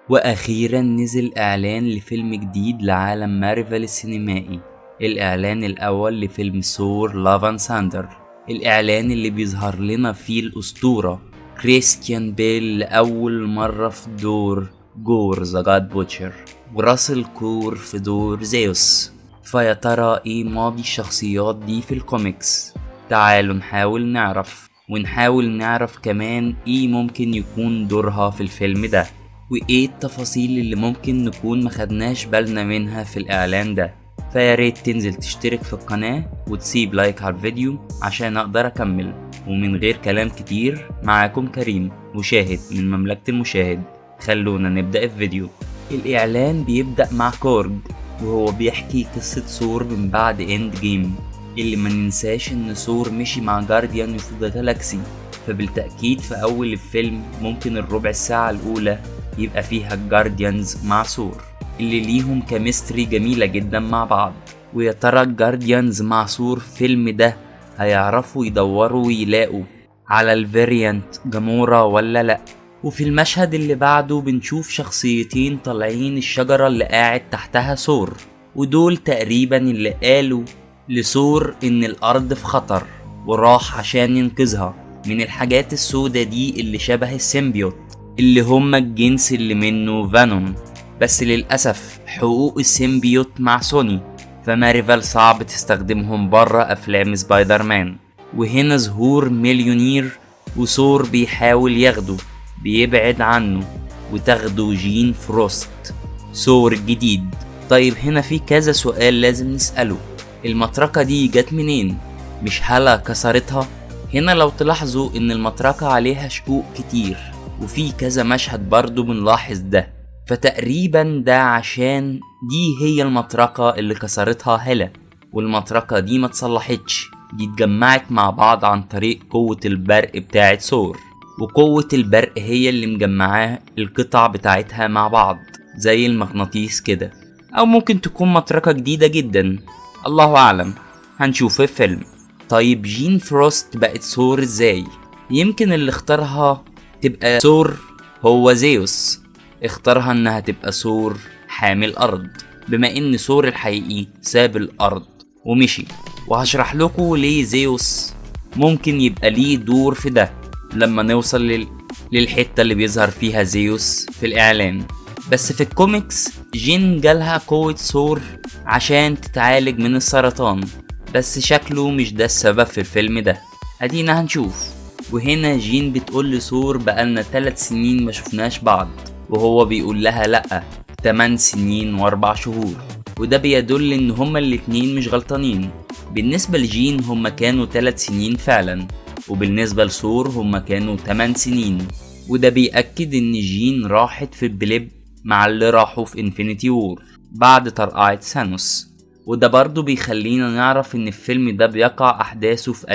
وأخيرا نزل إعلان لفيلم جديد لعالم مارفل السينمائي الإعلان الأول لفيلم ثور لافان ساندر الإعلان اللي بيظهر لنا فيه الأسطورة كريستيان بيل لأول مرة في دور جور ذا جاد بوتشر وراسل كور في دور زيوس فيا ترى ايه ماضي الشخصيات دي في الكوميكس تعالوا نحاول نعرف ونحاول نعرف كمان ايه ممكن يكون دورها في الفيلم ده وايه التفاصيل اللي ممكن نكون مخدناش بالنا منها في الاعلان ده فيا ريت تنزل تشترك في القناة وتسيب لايك على الفيديو عشان اقدر اكمل ومن غير كلام كتير معاكم كريم مشاهد من مملكة المشاهد خلونا نبدأ الفيديو الإعلان بيبدأ مع كورج وهو بيحكي قصة ثور من بعد اند جيم اللي ما ننساش ان ثور مشي مع جارديان اوف ذا جالاكسي فبالتأكيد في أول الفيلم ممكن الربع الساعة الأولى يبقى فيها الجارديانز مع ثور اللي ليهم كيمستري جميلة جدا مع بعض ويا ترى الجارديانز مع ثور فيلم ده هيعرفوا يدوروا ويلاقوا على الفيريانت جامورا ولا لأ وفي المشهد اللي بعده بنشوف شخصيتين طالعين الشجرة اللي قاعد تحتها ثور ودول تقريبا اللي قالوا لثور إن الأرض في خطر وراح عشان ينقذها من الحاجات السودة دي اللي شبه السيمبيوت اللي هما الجنس اللي منه فانوم بس للأسف حقوق السيمبيوت مع سوني فماريفال صعب تستخدمهم برا أفلام سبايدر مان وهنا ظهور مليونير وثور بيحاول ياخده بيبعد عنه وتاخده جين فروست ثور الجديد طيب هنا في كذا سؤال لازم نسأله المطرقة دي جت منين؟ مش هلا كسرتها؟ هنا لو تلاحظوا ان المطرقة عليها شقوق كتير وفي كذا مشهد برضو بنلاحظ ده فتقريبا ده عشان دي هي المطرقة اللي كسرتها هلا والمطرقة دي ما تصلحتش دي اتجمعت مع بعض عن طريق قوة البرق بتاعت ثور وقوة البرق هي اللي مجمعاه القطع بتاعتها مع بعض زي المغناطيس كده أو ممكن تكون مطرقة جديدة جدا الله أعلم هنشوف في الفيلم طيب جين فروست بقت ثور ازاي يمكن اللي اختارها تبقى ثور هو زيوس اختارها انها تبقى ثور حامل ارض بما ان ثور الحقيقي ساب الارض ومشي وهشرح لكم ليه زيوس ممكن يبقى ليه دور في ده لما نوصل لل... للحتة اللي بيظهر فيها زيوس في الإعلان بس في الكوميكس جين جالها قوة ثور عشان تتعالج من السرطان بس شكله مش ده السبب في الفيلم ده ادينا هنشوف وهنا جين بتقول لثور بقالنا 3 سنين ما شفناش بعض وهو بيقول لها لأ 8 سنين و4 شهور وده بيدل ان هما الاتنين مش غلطانين بالنسبة لجين هما كانوا 3 سنين فعلا وبالنسبة لثور هما كانوا 8 سنين وده بيأكد ان جين راحت في البليب مع اللي راحوا في انفينيتي وور بعد طرقعة سانوس وده برضه بيخلينا نعرف ان الفيلم ده بيقع احداثه في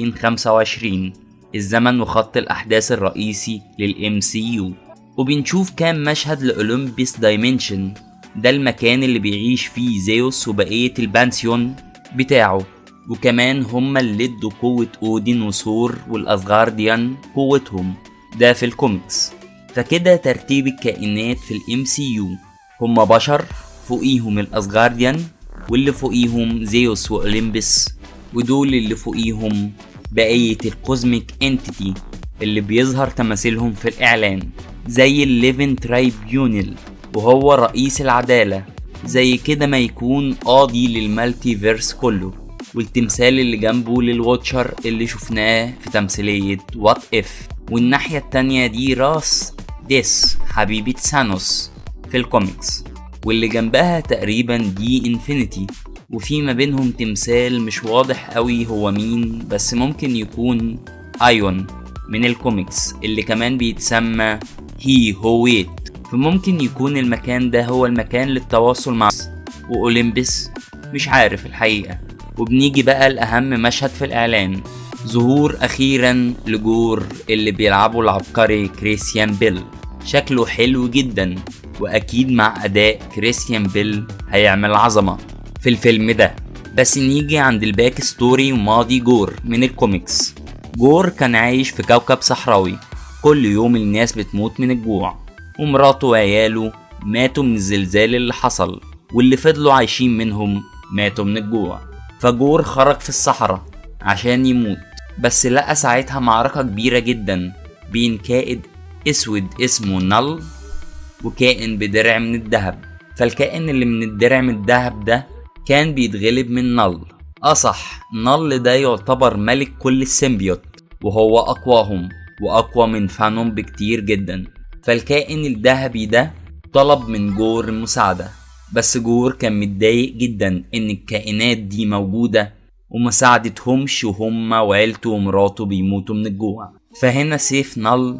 2025 الزمن وخط الاحداث الرئيسي للام سي يو وبنشوف كام مشهد لأولمبيس دايمنشن ده المكان اللي بيعيش فيه زيوس وبقية البانسيون بتاعه وكمان هما اللي ادوا قوة اودين وثور والاسغارديان قوتهم ده في الكوميكس فكده ترتيب الكائنات في الام سي يو هما بشر فوقيهم الاسغارديان واللي فوقيهم زيوس واولمبس ودول اللي فوقيهم بقية الكوزميك انتيتي اللي بيظهر تماثيلهم في الإعلان زي الليفن ترايبيونل وهو رئيس العدالة زي كده ما يكون قاضي للمالتي فيرس كله والتمثال اللي جنبه للواتشر اللي شفناه في تمثيلية وات اف والناحية التانية دي راس ديس حبيبة سانوس في الكوميكس واللي جنبها تقريبا دي انفينيتي وفي ما بينهم تمثال مش واضح قوي هو مين بس ممكن يكون ايون من الكوميكس اللي كمان بيتسمى هي هويت فممكن يكون المكان ده هو المكان للتواصل مع وأولمبس مش عارف الحقيقة وبنيجي بقى لأهم مشهد في الإعلان ظهور أخيرا لجور اللي بيلعبه العبقري كريستيان بيل شكله حلو جدا وأكيد مع أداء كريستيان بيل هيعمل عظمة في الفيلم ده بس نيجي عند الباك ستوري وماضي جور من الكوميكس جور كان عايش في كوكب صحراوي كل يوم الناس بتموت من الجوع ومراته وعياله ماتوا من الزلزال اللي حصل واللي فضلوا عايشين منهم ماتوا من الجوع فجور خرج في الصحراء عشان يموت بس لقى ساعتها معركة كبيرة جدا بين كائد اسود اسمه نل وكائن بدرع من الذهب فالكائن اللي من الدرع من الذهب ده كان بيتغلب من نل أصح نل ده يعتبر ملك كل السيمبيوت وهو أقواهم وأقوى من فانوم بكتير جدا فالكائن الذهبي ده طلب من جور المساعدة بس جور كان متضايق جدا إن الكائنات دي موجودة وما ساعدتهمش وهم وعيلته ومراته بيموتوا من الجوع فهنا سيف نل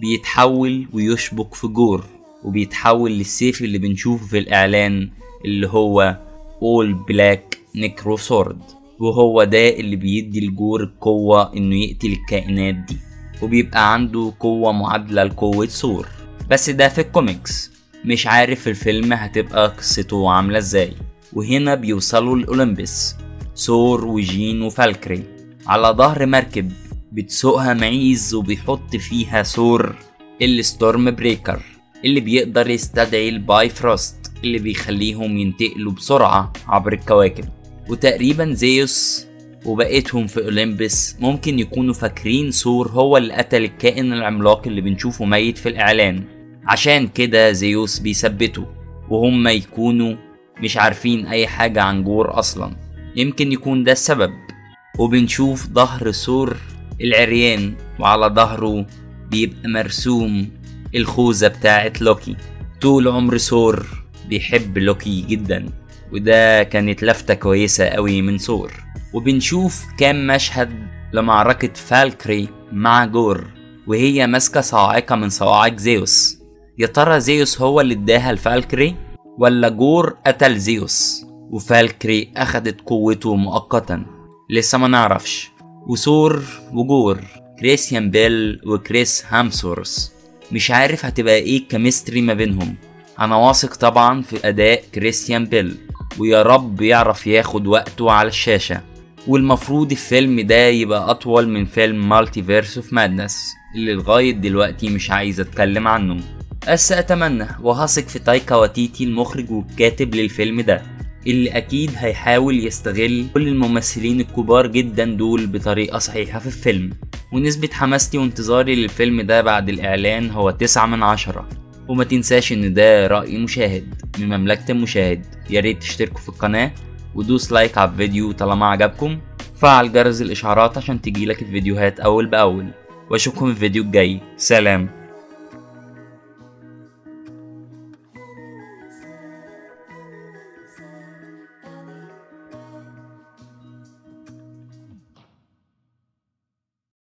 بيتحول ويشبك في جور وبيتحول للسيف اللي بنشوفه في الإعلان اللي هو All Black Necro Sword وهو ده اللي بيدي الجور القوة إنه يقتل الكائنات دي وبيبقى عنده قوة معادلة لقوة ثور بس ده في الكوميكس مش عارف في الفيلم هتبقى قصته عاملة ازاي وهنا بيوصلوا لأولمبس ثور وجين وفالكري على ظهر مركب بتسوقها معيز وبيحط فيها ثور الستورم بريكر اللي بيقدر يستدعي الباي فروست اللي بيخليهم ينتقلوا بسرعة عبر الكواكب وتقريبا زيوس وبقيتهم في أولمبس ممكن يكونوا فاكرين ثور هو اللي قتل الكائن العملاق اللي بنشوفه ميت في الإعلان عشان كده زيوس بيثبته وهم يكونوا مش عارفين أي حاجة عن جور أصلا يمكن يكون ده السبب وبنشوف ظهر ثور العريان وعلى ظهره بيبقى مرسوم الخوذة بتاعت لوكي طول عمر ثور بيحب لوكي جدا وده كانت لفتة كويسة قوي من ثور وبنشوف كام مشهد لمعركة فالكري مع جور وهي ماسكة صاعقة من صواعق زيوس يا ترى زيوس هو اللي اداها لفالكري ولا جور قتل زيوس وفالكري أخدت قوته مؤقتا لسه ما نعرفش وثور وجور كريستيان بيل وكريس هامسورث مش عارف هتبقى ايه الكيمستري ما بينهم انا واثق طبعا في اداء كريستيان بيل ويا رب يعرف ياخد وقته على الشاشة والمفروض الفيلم ده يبقى اطول من فيلم مالتي فيرس اوف مادنس اللي لغاية دلوقتي مش عايز اتكلم عنه بس اتمنى وهثق في تايكا واتيتي المخرج والكاتب للفيلم ده اللي اكيد هيحاول يستغل كل الممثلين الكبار جدا دول بطريقة صحيحة في الفيلم ونسبة حماستي وانتظاري للفيلم ده بعد الاعلان هو تسعة من عشرة وما تنساش ان ده رأي مشاهد من مملكة المشاهد ياريت تشتركوا في القناة ودوس لايك على الفيديو طالما عجبكم فعل جرس الاشعارات عشان تجيلك الفيديوهات اول باول واشوفكم في الفيديو الجاي سلام